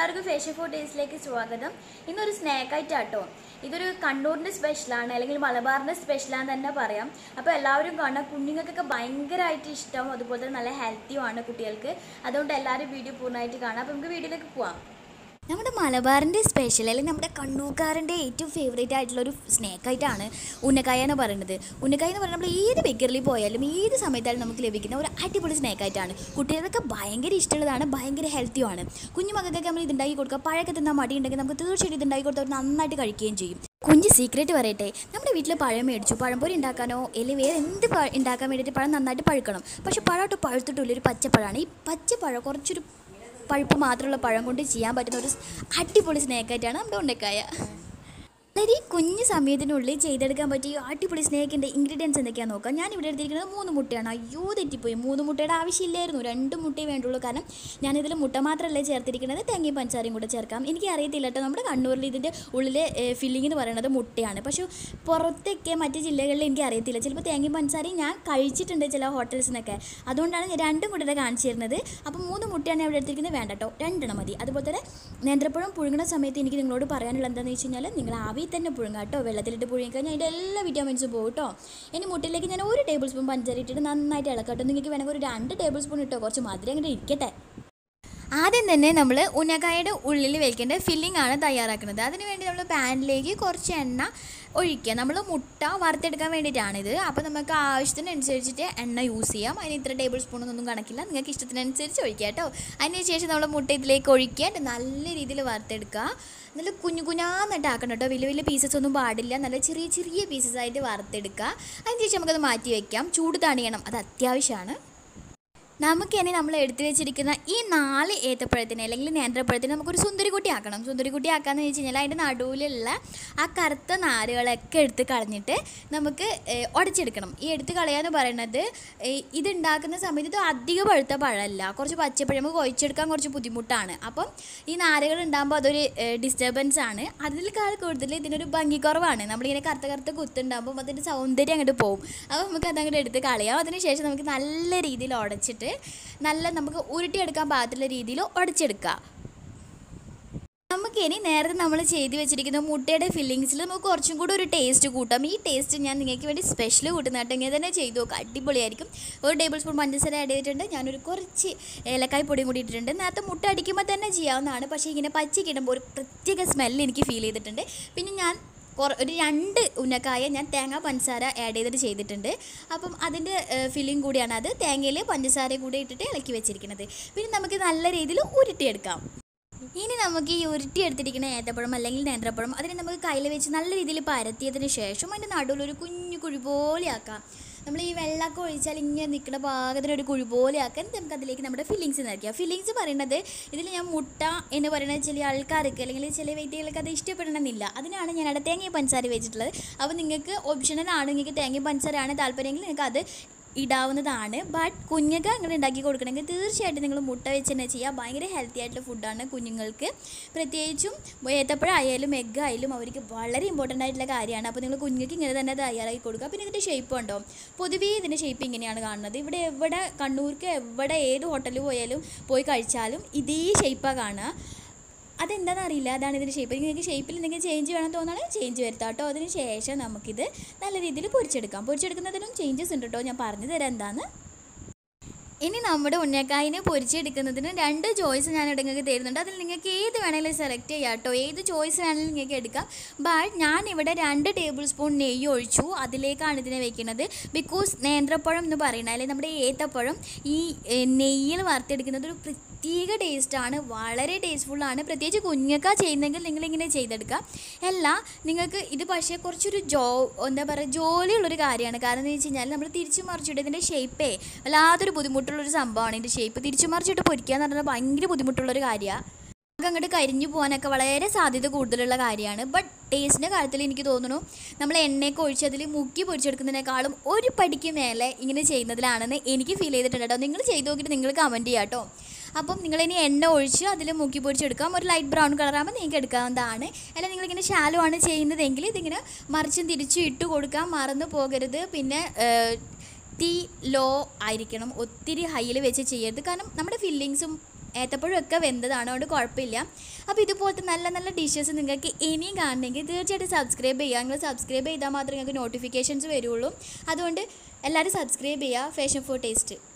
എല്ലാവർക്കും facial four ഡേയ്സിലേക്ക് സ്വാഗതം ഇന്നൊരു സ്നാക്ക് ആയിട്ടാട്ടോ ഇതൊരു കണ്ണൂരിന്റെ സ്പെഷ്യലാണ് അല്ലെങ്കിൽ മലബാറിന്റെ സ്പെഷ്യലാന്ന് തന്നെ പറയാം അപ്പോൾ എല്ലാവരും കാണാം കുഞ്ഞുങ്ങൾക്കൊക്കെ ഭയങ്കരമായിട്ട് ഇഷ്ടം അതുപോലെ തന്നെ നല്ല ഹെൽത്തിയുമാണ് കുട്ടികൾക്ക് അതുകൊണ്ട് എല്ലാവരും വീഡിയോ പൂർണ്ണമായിട്ട് കാണാം അപ്പോൾ നമുക്ക് വീഡിയോയിലേക്ക് പോവാം നമ്മുടെ മലബാറിൻ്റെ സ്പെഷ്യൽ അല്ലെങ്കിൽ നമ്മുടെ കണ്ണൂർക്കാരൻ്റെ ഏറ്റവും ഫേവറേറ്റ് ആയിട്ടുള്ള ഒരു സ്നാക്കായിട്ടാണ് ഉന്നക്കായ എന്ന് പറയുന്നത് ഉന്നക്കായ എന്ന് പറയുന്നത് നമ്മൾ ഏത് ബേക്കറിൽ പോയാലും ഏത് സമയത്തായാലും നമുക്ക് ലഭിക്കുന്ന ഒരു അടിപൊളി സ്നാക്കായിട്ടാണ് കുട്ടികൾക്കൊക്കെ ഭയങ്കര ഇഷ്ടമുള്ളതാണ് ഭയങ്കര ഹെൽത്തിയുമാണ് കുഞ്ഞു മക്കൾക്കൊക്കെ നമ്മൾ ഇതുണ്ടാക്കി കൊടുക്കുക പഴയൊക്കെ തിന്നാൻ മടിയുണ്ടെങ്കിൽ നമുക്ക് തീർച്ചയായിട്ടും ഇതുണ്ടാക്കി കൊടുത്താൽ അവർ നന്നായിട്ട് കഴിക്കുകയും ചെയ്യും കുഞ്ഞ് സീക്രട്ട് പറയട്ടെ നമ്മുടെ വീട്ടിൽ പഴം മേടിച്ചു പഴംപൊരി ഉണ്ടാക്കാനോ അല്ലെങ്കിൽ വേറെ എന്ത് പ- ഉണ്ടാക്കാൻ വേണ്ടിയിട്ട് പഴം നന്നായിട്ട് പഴുക്കണം പക്ഷെ പഴമായിട്ട് പഴുത്തിട്ടില്ല ഒരു പച്ചപ്പഴമാണ് ഈ പച്ചപ്പഴം കുറച്ചൊരു പഴുപ്പ് മാത്രമുള്ള പഴം കൊണ്ട് ചെയ്യാൻ പറ്റുന്ന ഒരു സ് അടിപൊളി സ്നേക്കായിട്ടാണ് നമ്മുടെ ഉണ്ടക്കായ വളരെ കുഞ്ഞു സമയത്തിനുള്ളിൽ ചെയ്തെടുക്കാൻ പറ്റിയ അടിപൊളി സ്നേക്കിൻ്റെ ഇൻഗ്രീഡിയൻസ് എന്തൊക്കെയാണെന്ന് നോക്കാം ഞാൻ ഇവിടെ എടുത്തിരിക്കുന്നത് മൂന്ന് മുട്ടയാണ് അയ്യോ തെറ്റിപ്പോയി മൂന്ന് മുട്ടയുടെ ആവശ്യമില്ലായിരുന്നു രണ്ട് മുട്ടയേ വേണ്ടുള്ളൂ കാരണം ഞാനിതിൽ മുട്ട മാത്രമല്ല ചേർത്തിരിക്കുന്നത് തേങ്ങയും പഞ്ചസാരയും കൂടെ ചേർക്കാം എനിക്ക് അറിയത്തില്ല കേട്ടോ നമ്മുടെ കണ്ണൂരിൽ ഇതിൻ്റെ ഉള്ളിലെ ഫില്ലിംഗ് എന്ന് പറയുന്നത് മുട്ടയാണ് പക്ഷേ പുറത്തൊക്കെ മറ്റ് ജില്ലകളിൽ എനിക്ക് അറിയത്തില്ല ചിലപ്പോൾ തേങ്ങയും പഞ്ചസാരയും ഞാൻ കഴിച്ചിട്ടുണ്ട് ചില ഹോട്ടൽസിൽ നിന്നൊക്കെ അതുകൊണ്ടാണ് ഞാൻ രണ്ടും കൂടെ കാണിച്ചു തരുന്നത് അപ്പോൾ മൂന്ന് മുട്ടയാണ് ഞാൻ ഇവിടെ എടുത്തിരിക്കുന്നത് വേണ്ട കേട്ടോ രണ്ടെണ്ണം മതി അതുപോലെ തന്നെ നേന്ത്രപ്പഴം പുഴുങ്ങുന്ന സമയത്ത് എനിക്ക് നിങ്ങളോട് പറയാനുള്ള എന്താണെന്ന് വെച്ച് കഴിഞ്ഞാൽ നിങ്ങൾ ആവിയിൽ തന്നെ പുഴുങ്ങാം കേട്ടോ വെള്ളത്തിലിട്ട് പുഴുങ്ങി കഴിഞ്ഞാൽ അതിൻ്റെ എല്ലാ വിറ്റാമിൻസും പോകും കേട്ടോ ഇനി മുട്ടയിലേക്ക് ഞാൻ ഒരു ടേബിൾ സ്പൂൺ പഞ്ചസാര ഇട്ടിട്ട് നന്നായിട്ട് ഇളക്കാം കേട്ടോ നിങ്ങൾക്ക് വേണമെങ്കിൽ ഒരു രണ്ട് ടേബിൾ സ്പൂൺ ഇട്ടോ കുറച്ച് മധുരം അങ്ങോട്ട് ഇരിക്കട്ടെ ആദ്യം തന്നെ നമ്മൾ ഉന്നക്കായയുടെ ഉള്ളിൽ വെക്കേണ്ട ഫില്ലിംഗ് ആണ് തയ്യാറാക്കുന്നത് അതിന് വേണ്ടി നമ്മൾ പാനിലേക്ക് കുറച്ച് എണ്ണ ഒഴിക്കുക നമ്മൾ മുട്ട വറുത്തെടുക്കാൻ വേണ്ടിയിട്ടാണിത് അപ്പോൾ നമുക്ക് ആവശ്യത്തിനനുസരിച്ചിട്ട് എണ്ണ യൂസ് ചെയ്യാം അതിന് ഇത്ര ടേബിൾ സ്പൂണൊന്നും കണക്കില്ല നിങ്ങൾക്ക് ഇഷ്ടത്തിനനുസരിച്ച് ഒഴിക്കുക കേട്ടോ അതിന് ശേഷം നമ്മൾ മുട്ട ഇതിലേക്ക് ഒഴിക്കുക എന്നിട്ട് നല്ല രീതിയിൽ വറുത്തെടുക്കുക നല്ല കുഞ്ഞു കുഞ്ഞാന്നിട്ട് ആക്കണം കേട്ടോ വലിയ വലിയ പീസസ് ഒന്നും പാടില്ല നല്ല ചെറിയ ചെറിയ പീസസ് ആയിട്ട് വറുത്തെടുക്കുക അതിന് ശേഷം നമുക്കത് മാറ്റി വയ്ക്കാം ചൂട് തണിയണം അത് അത്യാവശ്യമാണ് നമുക്കിനി നമ്മൾ എടുത്തു വെച്ചിരിക്കുന്ന ഈ നാല് ഏത്തപ്പഴത്തിനെ അല്ലെങ്കിൽ നേന്ത്രപ്പഴത്തിനെ നമുക്കൊരു സുന്ദരിക്കുട്ടി ആക്കണം സുന്ദരിക്കുട്ടി ആക്കാന്ന് വെച്ച് കഴിഞ്ഞാൽ അതിൻ്റെ നടുവിലുള്ള ആ കറുത്ത നാരുകളൊക്കെ എടുത്ത് കളഞ്ഞിട്ട് നമുക്ക് ഏഹ്, ഉടച്ചെടുക്കണം ഈ എടുത്ത് കളയാന്ന് പറയുന്നത് ഏഹ്, ഇത് ഉണ്ടാക്കുന്ന സമയത്ത് ഇത് അധികം പഴുത്ത പഴമല്ല കുറച്ച് പച്ചപ്പഴം നമുക്ക് കുഴച്ചെടുക്കാൻ കുറച്ച് ബുദ്ധിമുട്ടാണ് അപ്പം ഈ നാരുകൾ ഉണ്ടാകുമ്പോൾ അതൊരു ഡിസ്റ്റർബൻസ് ആണ് അതിനേക്കാൾ കൂടുതൽ ഇതിനൊരു ഭംഗിക്കുറവാണ് നമ്മളിങ്ങനെ കറുത്ത കറുത്ത കുത്തുണ്ടാകുമ്പോൾ അതിൻ്റെ സൗന്ദര്യം അങ്ങോട്ട് പോകും അപ്പോൾ നമുക്ക് അതങ്ങോട്ട് എടുത്ത് കളയാം അതിന് ശേഷം നമുക്ക് നല്ല രീതിയിൽ ഉടച്ചിട്ട് നല്ല നമുക്ക് ഉരുട്ടിയെടുക്കാൻ പാകത്തുള്ള രീതിയിൽ ഉടച്ചെടുക്കുക നമുക്കിനി നേരത്തെ നമ്മൾ ചെയ്ത് വെച്ചിരിക്കുന്ന മുട്ടയുടെ ഫില്ലിങ്സിൽ നമുക്ക് കുറച്ചും കൂടി ഒരു ടേസ്റ്റ് കൂട്ടാം ഈ ടേസ്റ്റ് ഞാൻ നിങ്ങൾക്ക് വേണ്ടി സ്പെഷ്യൽ കൂട്ടുന്നതായിട്ട് ഇങ്ങനെ തന്നെ ചെയ്ത് നോക്കുക അടിപൊളിയായിരിക്കും ഒരു ടേബിൾ സ്പൂൺ പഞ്ചസാര ആഡ് ചെയ്തിട്ടുണ്ട് ഞാനൊരു കുറച്ച് ഏലക്കായ് പൊടിയും കൂടി ഇട്ടിട്ടുണ്ട് നേരത്തെ മുട്ട അടിക്കുമ്പോൾ തന്നെ ചെയ്യാവുന്നതാണ് പക്ഷേ ഇങ്ങനെ പച്ചക്കിടുമ്പോൾ ഒരു പ്രത്യേക സ്മെല്ല് എനിക്ക് ഫീൽ ചെയ്തിട്ടുണ്ട് പിന്നെ ഞാൻ കുറ ഒരു രണ്ട് ഉന്നക്കായ ഞാൻ തേങ്ങ പഞ്ചസാര ആഡ് ചെയ്തിട്ട് ചെയ്തിട്ടുണ്ട് അപ്പം അതിൻ്റെ ഫില്ലിംഗ് കൂടിയാണ് അത് തേങ്ങയിൽ പഞ്ചസാര കൂടി ഇട്ടിട്ട് ഇളക്കി വെച്ചിരിക്കുന്നത് പിന്നെ നമുക്ക് നല്ല രീതിയിൽ ഉരുട്ടിയെടുക്കാം ഇനി നമുക്ക് ഈ ഉരുട്ടിയെടുത്തിരിക്കുന്ന ഏത്തപ്പഴം അല്ലെങ്കിൽ നേന്ത്രപ്പഴം അതിനെ നമുക്ക് കയ്യിൽ വെച്ച് നല്ല രീതിയിൽ പരത്തിയതിന് ശേഷം അതിൻ്റെ നടുവിൽ ഒരു കുഞ്ഞു കുഴി പോലെ ആക്കാം നമ്മൾ ഈ വെള്ളമൊക്കെ ഒഴിച്ചാൽ ഇങ്ങനെ നിൽക്കുന്ന പാകത്തിന് ഒരു കുഴി പോലെ ആക്കാൻ നമുക്ക് അതിലേക്ക് നമ്മുടെ ഫില്ലിങ്സ് നിറയ്ക്കാം ഫില്ലിങ്സ് പറയുന്നത് ഇതിൽ ഞാൻ മുട്ട എന്ന് പറയുന്നത് ചില ആൾക്കാർക്ക് അല്ലെങ്കിൽ ചില വ്യക്തികൾക്ക് അത് ഇഷ്ടപ്പെടണമെന്നില്ല അതിനാണ് ഞാൻ അവിടെ തേങ്ങയും പഞ്ചസാര വെച്ചിട്ടുള്ളത് അപ്പോൾ നിങ്ങൾക്ക് ഓപ്ഷണൽ ആണ് നിങ്ങൾക്ക് തേങ്ങയും പഞ്ചസാരയാണ് താല്പര്യമെങ്കിൽ നിങ്ങൾക്ക് അത് ഇടാവുന്നതാണ് ബട്ട് കുഞ്ഞൊക്കെ അങ്ങനെ ഉണ്ടാക്കി കൊടുക്കണമെങ്കിൽ തീർച്ചയായിട്ടും നിങ്ങൾ മുട്ട വെച്ച് തന്നെ ചെയ്യുക ഭയങ്കര ഹെൽത്തി ആയിട്ടുള്ള ഫുഡാണ് കുഞ്ഞുങ്ങൾക്ക് പ്രത്യേകിച്ചും ഏത്തപ്പഴം ആയാലും എഗ്ഗ് ആയാലും അവർക്ക് വളരെ ഇമ്പോർട്ടൻ്റ് ആയിട്ടുള്ള കാര്യമാണ് അപ്പോൾ നിങ്ങൾ കുഞ്ഞുങ്ങൾക്ക് ഇങ്ങനെ തന്നെ തയ്യാറാക്കി കൊടുക്കുക പിന്നെ ഇതിൻ്റെ ഷേപ്പ് ഉണ്ടോ പൊതുവേ ഇതിൻ്റെ ഷേപ്പ് ഇങ്ങനെയാണ് കാണുന്നത് ഇവിടെ എവിടെ കണ്ണൂർക്ക് എവിടെ ഏത് ഹോട്ടലിൽ പോയാലും പോയി കഴിച്ചാലും ഇതേ ഷേപ്പാണ് കാണുക അതെന്താണെന്ന് അറിയില്ല അതാണ് ഇതിൻ്റെ ഷേപ്പ് നിങ്ങൾക്ക് ഷേപ്പിൽ എന്തെങ്കിലും ചേഞ്ച് വേണം തോന്നുകയാണെങ്കിൽ ചേഞ്ച് വരുത്താം കേട്ടോ അതിന് ശേഷം നമുക്കിത് നല്ല രീതിയിൽ പൊരിച്ചെടുക്കാം പൊരിച്ചെടുക്കുന്നതിനും ചേഞ്ചസ് ഉണ്ട് കേട്ടോ ഞാൻ പറഞ്ഞു തരാം എന്താന്ന് ഇനി നമ്മുടെ ഉന്നക്കായിനെ പൊരിച്ചെടുക്കുന്നതിന് രണ്ട് ചോയ്സ് ഞാൻ ഇവിടെ നിങ്ങൾക്ക് തരുന്നുണ്ട് അതിൽ നിങ്ങൾക്ക് ഏത് വേണമെങ്കിലും സെലക്ട് ചെയ്യാം കേട്ടോ ഏത് ചോയ്സ് വേണമെങ്കിലും നിങ്ങൾക്ക് എടുക്കാം ബട്ട് ഞാൻ ഇവിടെ രണ്ട് ടേബിൾ സ്പൂൺ നെയ്യ് ഒഴിച്ചു അതിലേക്കാണ് ഇതിനെ വെക്കുന്നത് ബിക്കോസ് നേന്ത്രപ്പഴം എന്ന് പറയുന്നത് അല്ലെങ്കിൽ നമ്മുടെ ഏത്തപ്പഴം ഈ ഏഹ്, നെയ്യിൽ വറുത്തെടുക്കുന്നത് ഒരു പ്രത്യേക ടേസ്റ്റാണ് വളരെ ടേസ്റ്റ്ഫുള്ളാണ് പ്രത്യേകിച്ച് കുഞ്ഞൊക്കെ ചെയ്യുന്നെങ്കിൽ നിങ്ങളിങ്ങനെ ചെയ്തെടുക്കാം അല്ല നിങ്ങൾക്ക് ഇത് പക്ഷേ കുറച്ചൊരു ജോ എന്താ പറയുക ജോലിയുള്ളൊരു കാര്യമാണ് കാരണം എന്ന് വെച്ച് കഴിഞ്ഞാൽ നമ്മൾ തിരിച്ചു മറിച്ചിട്ട് ഇതിൻ്റെ ഷേപ്പേ വല്ലാത്തൊരു ബുദ്ധിമുട്ടുള്ളൊരു സംഭവമാണ് ഇതിൻ്റെ ഷേപ്പ് തിരിച്ചു മറിച്ചിട്ട് പൊരിക്കുക എന്ന് പറഞ്ഞാൽ ഭയങ്കര ബുദ്ധിമുട്ടുള്ളൊരു കാര്യമാണ് നമുക്ക് അങ്ങോട്ട് കരിഞ്ഞു പോകാനൊക്കെ വളരെ സാധ്യത കൂടുതലുള്ള കാര്യമാണ് ബട്ട് ടേസ്റ്റിൻ്റെ കാര്യത്തിൽ എനിക്ക് തോന്നുന്നു നമ്മൾ എണ്ണയൊക്കെ ഒഴിച്ച് അതിൽ മുക്കി പൊരിച്ചെടുക്കുന്നതിനേക്കാളും ഒരു പടിക്ക് മേലെ ഇങ്ങനെ ചെയ്യുന്നതിലാണെന്ന് എനിക്ക് ഫീൽ ചെയ്തിട്ടുണ്ട് കേട്ടോ നിങ്ങൾ ചെയ്ത് നോക്കിയിട്ട് നിങ്ങൾ കമൻറ്റ് ചെയ്യാം കേട്ടോ അപ്പം നിങ്ങളിനി എണ്ണ ഒഴിച്ച് അതിൽ മുക്കി പൊരിച്ചെടുക്കാം ഒരു ലൈറ്റ് ബ്രൗൺ കളറാകുമ്പോൾ നിങ്ങൾക്ക് എടുക്കാവുന്നതാണ് അല്ല നിങ്ങളിങ്ങനെ ഷാലോ ആണ് ചെയ്യുന്നതെങ്കിൽ ഇതിങ്ങനെ മറിച്ചും തിരിച്ചും ഇട്ട് കൊടുക്കാൻ മറന്നു പോകരുത് പിന്നെ ഏഹ്, തീ ലോ ആയിരിക്കണം ഒത്തിരി ഹൈയിൽ വെച്ച് ചെയ്യരുത് കാരണം നമ്മുടെ ഫില്ലിങ്സും ഏത്തപ്പഴം ഒക്കെ വെന്തതാണ് അതുകൊണ്ട് കുഴപ്പമില്ല അപ്പോൾ ഇതുപോലത്തെ നല്ല നല്ല ഡിഷസ് നിങ്ങൾക്ക് ഇനിയും കാണണമെങ്കിൽ തീർച്ചയായിട്ടും സബ്സ്ക്രൈബ് ചെയ്യുക നിങ്ങൾ സബ്സ്ക്രൈബ് ചെയ്താൽ മാത്രമേ നിങ്ങൾക്ക് നോട്ടിഫിക്കേഷൻസ് വരുള്ളൂ അതുകൊണ്ട് എല്ലാവരും സബ്സ്ക്രൈബ് ചെയ്യുക ഫാഷൻ ഫോർ ടേസ്റ്റ്